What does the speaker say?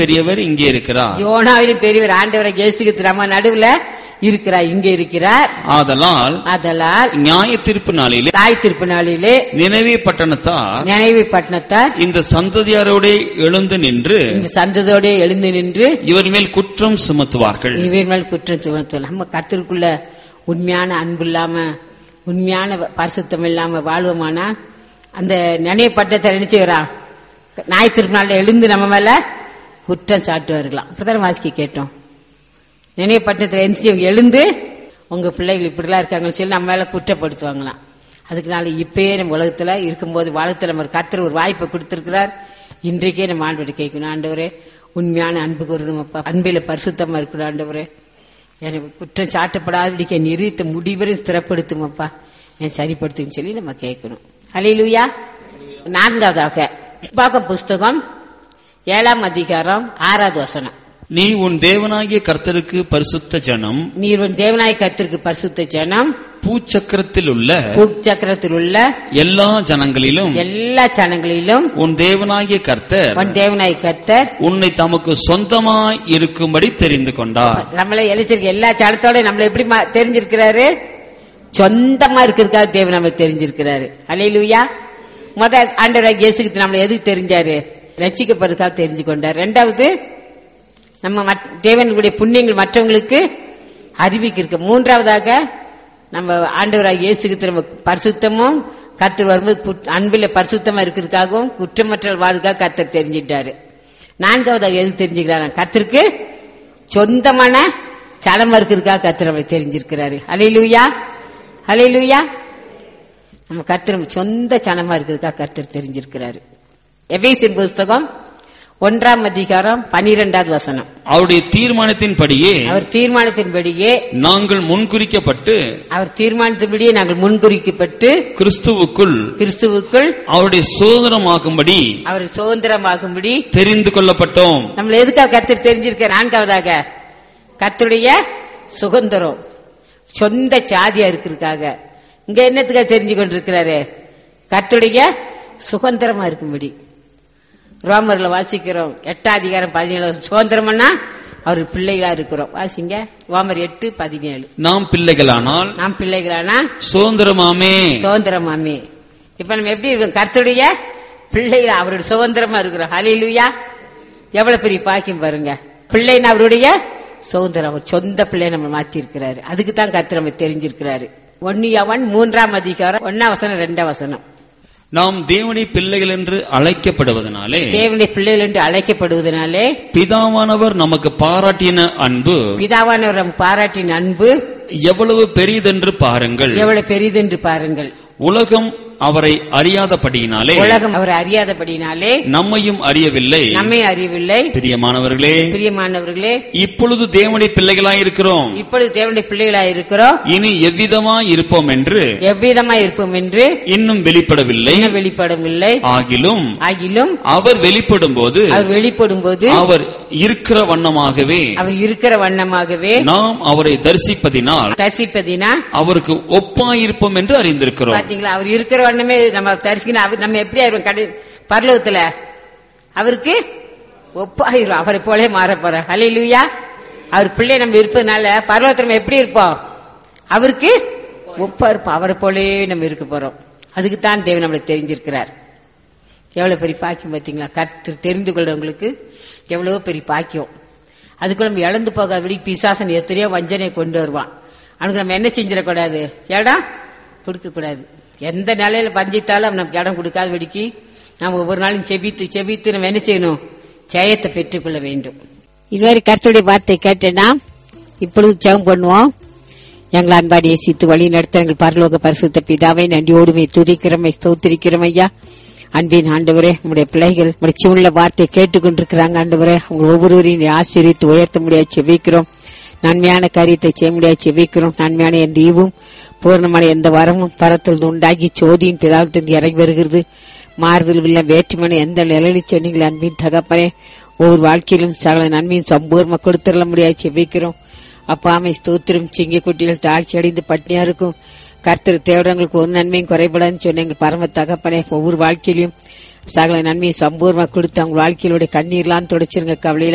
பெரியவர் இங்கே இருக்கிறார் யோனாவிலும் பெரியவர் ஆண்டவரை இயேசுக்கு நம்ம நடுவுல இருக்கிறார் இங்க இருக்கிறார் ஆதலால் அதலால் நியாய தீர்ப்பு நாளிலே தாய் திருப்பு நாளிலே நினைவே பட்டணத்தார் நினைவு பட்டணத்தார் இந்த சந்ததியாரோட எழுந்து நின்று இந்த சந்ததோட எழுந்து நின்று இவர் மேல் குற்றம் சுமத்துவார்கள் இவர் மேல் குற்றம் சுமத்தலாம் நம்ம கத்திற்குள்ள உண்மையான அன்பு இல்லாம உண்மையான பரிசுத்தம் இல்லாம வாழ்வோமானா அந்த நினைவு பட்டத்தை நினைச்சுக்கிறான் நாய் திருநாள்ல எழுந்து நம்ம மேல குற்றம் சாட்டுவார்களாம் அப்படிதான் வாசிக்க கேட்டோம் நினைவு பட்டத்தில் எந்திரிச்சு இவங்க எழுந்து உங்க பிள்ளைகள் இப்படிலாம் இருக்காங்கன்னு சொல்லி நம்ம மேல குற்றப்படுத்துவாங்களாம் அதுக்குனால இப்பயே நம்ம உலகத்துல இருக்கும்போது வாழ்த்துல நம்ம கர்த்தர் ஒரு வாய்ப்பை கொடுத்திருக்கிறார் இன்றைக்கே நம்ம ஆண்டவரை கேட்கணும் ஆண்டவரே உண்மையான அன்பு கூறணும் அப்பா அன்பில பரிசுத்தமா இருக்கணும் ஆண்டவரே எனக்கு குற்றம் சாட்டப்படாதபடிக்கு என் நிறுத்த முடிவரை ஸ்திரப்படுத்தும் அப்பா என் சரிப்படுத்தும் சொல்லி நம்ம கேட்கணும் அலையிலுயா நான்காவதாக பாக்க புஸ்தகம் ஏழாம் அதிகாரம் ஆறாவது வசனம் நீ உன் தேவனாகிய கர்த்தருக்கு பரிசுத்த ஜனம் நீர் உன் தேவநாய கத்திற்கு பரிசுத்த ஜனம் பூச்சக்கரத்தில் உள்ள பூச்சக்கரத்தில் உள்ள எல்லா ஜனங்களிலும் எல்லா ஜனங்களிலும் உன் தேவனாகிய கர்த்தர் உன் தேவநாய கர்த்தர் உன்னை தமக்கு சொந்தமாய் இருக்கும்படி தெரிந்து கொண்டார் நம்மள எழுச்சிருக்க எல்லா ஜனத்தோட நம்மள எப்படி மா- தெரிஞ்சிருக்கிறாரு சொந்தமா இருக்கிறதுக்காக தேவன் நம்ம தெரிஞ்சிருக்கிறாரு அலையிலுயா முத ஆண்டவராக இயேசுக்கு நம்மள எதுக்கு தெரிஞ்சாரு ரட்சிக்கப்படுறதுக்காக தெரிஞ்சு கொண்டார் ரெண்டாவது நம்ம மத்- தேவனுடைய புண்ணியங்கள் மற்றவங்களுக்கு அறிவிக்க மூன்றாவதாக நம்ம ஆண்டவராக இயேசுக்கு நம்ம பரிசுத்தமும் கர்த்தர் வரும்போது புட்- அன்பில் பரிசுத்தமா இருக்கிறதுக்காகவும் குற்றமற்ற வாழ்க்காக கர்த்தர் தெரிஞ்சிட்டாரு நான்காவதாக எது தெரிஞ்சுக்கிறாரு கர்த்தருக்கு சொந்தமான சடமா இருக்கிறதுக்காக கர்த்தர் நம்மளை தெரிஞ்சிருக்கிறாரு அலையிலுயா அலையிலுயா நம்ம கர்த்தர் நம்ம சொந்த சனமா இருக்கிறதுக்காக கர்த்தர் தெரிஞ்சிருக்கிறாரு எபேசின் புஸ்தகம் ஒன்றாம் அதிகாரம் பனிரெண்டாவது வசனம் அவருடைய தீர்மானத்தின்படியே அவர் தீர்மானத்தின்படியே நாங்கள் முன்குறிக்கப்பட்டு அவர் தீர்மானத்தின்படியே நாங்கள் முன்குறிக்கப்பட்டு கிறிஸ்துவுக்குள் கிறிஸ்துவுக்குள் அவருடைய சுதந்திரமாகும்படி அவர் சுதந்திரமாகும்படி தெரிந்து கொள்ளப்பட்டோம் நம்மள எதுக்காக கர்த்தர் தெரிஞ்சிருக்க நான்காவதாக கர்த்தருடைய சுதந்திரம் சொந்த சாதியா இருக்கிறதுக்காக இங்க என்னத்துக்காக தெரிஞ்சு கொண்டிருக்கிறாரு கர்த்தருடைய சுதந்திரமா இருக்கும்படி ரோமர்ல வாசிக்கிறோம் எட்டாம் அதிகாரம் பதினேழு சுதந்திரம்னா அவர் பிள்ளைகளா இருக்கிறோம் வாசிங்க ரோமர் எட்டு பதினேழு நாம் பிள்ளைகளானால் நாம் பிள்ளைகளானா சுதந்திரமாமே சுதந்திரமாமே இப்ப நம்ம எப்படி இருக்கோம் கர்த்தருடைய பிள்ளைகள் அவருடைய சுதந்திரமா இருக்கிறோம் ஹலிலுயா எவ்வளவு பெரிய பாக்கியம் பாருங்க பிள்ளைன்னு அவருடைய சுதந்திரம் அவர் சொந்த பிள்ளை நம்ம மாத்தி இருக்கிறாரு அதுக்கு தான் கர்த்தர் நம்ம தெரிஞ்சிருக்கிறாரு ஒன்னியவன் மூன்றாம் அதிகாரம் ஒன்னாம் வசனம் ரெண்டாம் வசனம் நாம் தேவனை பிள்ளைகள் என்று அழைக்கப்படுவதனாலே தேவனுடைய பிள்ளைகள் என்று அழைக்கப்படுவதனாலே பிதாவானவர் நமக்கு பாராட்டின அன்பு பிதாவானவர் நம் பாராட்டின் அன்பு எவ்வளவு பெரியதென்று பாருங்கள் எவ்வளவு பெரிதென்று பாருங்கள் உலகம் அவரை அறியாதபடியினாலே உலகம் அவர் அறியாதபடினாலே நம்மையும் அறியவில்லை நம்மை அறியவில்லை பிரியமானவர்களே பிரியமானவர்களே இப்பொழுது தேவனுடைய பிள்ளைகளாய் இருக்கிறோம் இப்பொழுது தேவனுடைய பிள்ளைகளாய் இருக்கிறோம் இனி எவ்விதமாய் இருப்போம் என்று எவ்விதமாய் இருப்போம் என்று இன்னும் வெளிப்படவில்லை இன்னும் வெளிப்படவில்லை ஆகிலும் ஆகிலும் அவர் வெளிப்படும் போது அவர் வெளிப்படும் போது அவர் இருக்கிற வண்ணமாகவே அவர் இருக்கிற வண்ணமாகவே நாம் அவரை தரிசிப்பதினால் தரிசிப்பதினா அவருக்கு ஒப்பாயிருப்போம் என்று அறிந்திருக்கிறோம் பாத்தீங்களா அவர் இருக்கிற வண்ணமே நம்ம தரிசிக்கணும் அவர் நம்ம எப்படி ஆயிரும் கடை பரலோகத்துல அவருக்கு ஒப்பாயிரும் அவரை போலே மாற போற ஹalleluya அவர் பிள்ளை நம்ம இருப்பதனால பரலோகத்துல நம்ம எப்படி இருப்போம் அவருக்கு ஒப்பா இருப்போம் அவரை போலே நம்ம இருக்க போறோம் அதுக்கு தான் தேவன் நம்மளுக்கு தெரிஞ்சிருக்கிறார் எவ்வளவு பெரிய பாக்கியம் பார்த்தீங்களா கற்று தெரிந்து கொள்றவங்களுக்கு எவ்வளவோ பெரிய பாக்கியம் அதுக்கு நம்ம இழந்து போகாதபடி பிசாசன் எத்தனையோ வஞ்சனை கொண்டு வருவான் அவனுக்கு நம்ம என்ன செஞ்சிடக்கூடாது இடம் கொடுக்க கூடாது எந்த நிலையில பஞ்சித்தாலும் அவன் நமக்கு இடம் கொடுக்காதபடிக்கு நம்ம ஒவ்வொரு நாளும் செபித்து செபித்து நம்ம என்ன செய்யணும் ஜெயத்தை பெற்றுக்கொள்ள வேண்டும் இதுவரை கருத்துடைய வார்த்தை கேட்டேன்னா இப்பொழுது ஜெபம் பண்ணுவோம் எங்கள் அன்பாடி நேசித்து வழி நடத்த எங்கள் பரலோக பரிசுத்த பிதாவை நன்றியோடுமை துதிக்கிறமை ஸ்தோத்திரிக்கிறோம் ஐயா அன்பின் ஆண்டவரே உங்களுடைய பிள்ளைகள் உங்களுடைய சிவனுள்ள வார்த்தையை கேட்டுக்கொண்டிருக்கிறாங்க ஆண்டவரே உங்கள் ஒவ்வொருவரையும் நீ ஆசீர்வித்து உயர்த்த முடியாது செவிக்கிறோம் நன்மையான காரியத்தை செய்ய முடியாது செவிக்கிறோம் நன்மையான எந்த ஈவும் பூர்ணமான எந்த வரமும் பரத்தில் உண்டாகி சோதியின் பிதாவிலிருந்து இறங்கி வருகிறது மாறுதல் இல்ல வேற்றுமனை எந்த நிலையில் சொன்னீங்களே அன்பின் தகப்பனே ஒவ்வொரு வாழ்க்கையிலும் சகல நன்மையும் சம்பூர்ணமா கொடுத்துட முடியாது செவிக்கிறோம் அப்பாமை ஸ்தோத்திரம் சிங்க குட்டிகள் தாழ்ச்சி அடைந்து பட்டினியா இருக்கும் கர்த்தர் தேவடங்களுக்கு ஒரு நன்மையும் குறைபடாதுன்னு சொன்ன எங்கள் பரம தகப்பனே ஒவ்வொரு வாழ்க்கையிலும் சகல நன்மையும் சம்பூர்ணமா கொடுத்து அவங்க வாழ்க்கையிலுடைய கண்ணீர்லாம் தொடச்சிருங்க கவலையில